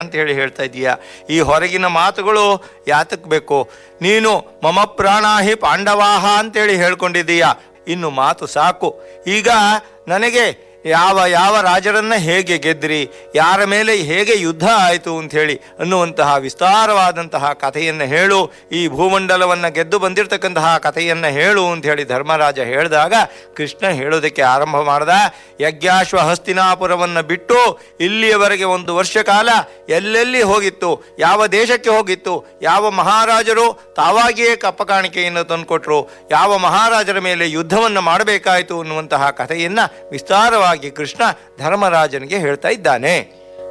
ಅಂತ ಹೇಳಿ ಹೇಳ್ತಾ ಇದೀಯ ಈ ಹೊರಗಿನ ಮಾತುಗಳು ಯಾತಕ್ ಬೇಕು ನೀನು ಮಮ ಪ್ರಾಣಾಹಿ ಪಾಂಡವಾಹ ಅಂತೇಳಿ ಹೇಳ್ಕೊಂಡಿದ್ದೀಯ ಇನ್ನು ಮಾತು ಸಾಕು ಈಗ ನನಗೆ ಯಾವ ಯಾವ ರಾಜರನ್ನ ಹೇಗೆ ಗೆದ್ರಿ ಯಾರ ಮೇಲೆ ಹೇಗೆ ಯುದ್ಧ ಆಯಿತು ಅಂತ ಹೇಳಿ ಅನ್ನುವಂತಹ ವಿಸ್ತಾರವಾದಂತಹ ಕಥೆಯನ್ನು ಹೇಳು ಈ ಭೂಮಂಡಲವನ್ನು ಗೆದ್ದು ಬಂದಿರತಕ್ಕಂತಹ ಕಥೆಯನ್ನು ಹೇಳು ಅಂತ ಹೇಳಿ ಧರ್ಮರಾಜ ಹೇಳಿದಾಗ ಕೃಷ್ಣ ಹೇಳೋದಕ್ಕೆ ಆರಂಭ ಮಾಡ್ದ ಯಜ್ಞಾಶ್ವ ಹಸ್ತಿನಾಪುರವನ್ನು ಬಿಟ್ಟು ಇಲ್ಲಿಯವರೆಗೆ ಒಂದು ವರ್ಷ ಕಾಲ ಎಲ್ಲೆಲ್ಲಿ ಹೋಗಿತ್ತು ಯಾವ ದೇಶಕ್ಕೆ ಹೋಗಿತ್ತು ಯಾವ ಮಹಾರಾಜರು ತಾವಾಗಿಯೇ ಕಪ್ಪ ಕಾಣಿಕೆಯನ್ನು ತಂದುಕೊಟ್ರು ಯಾವ ಮಹಾರಾಜರ ಮೇಲೆ ಯುದ್ಧವನ್ನು ಮಾಡಬೇಕಾಯಿತು ಅನ್ನುವಂತಹ ಕಥೆಯನ್ನ ವಿಸ್ತಾರವಾಗಿ ಕೃಷ್ಣ ಧರ್ಮರಾಜನಿಗೆ ಹೇಳ್ತಾ ಇದ್ದಾನೆ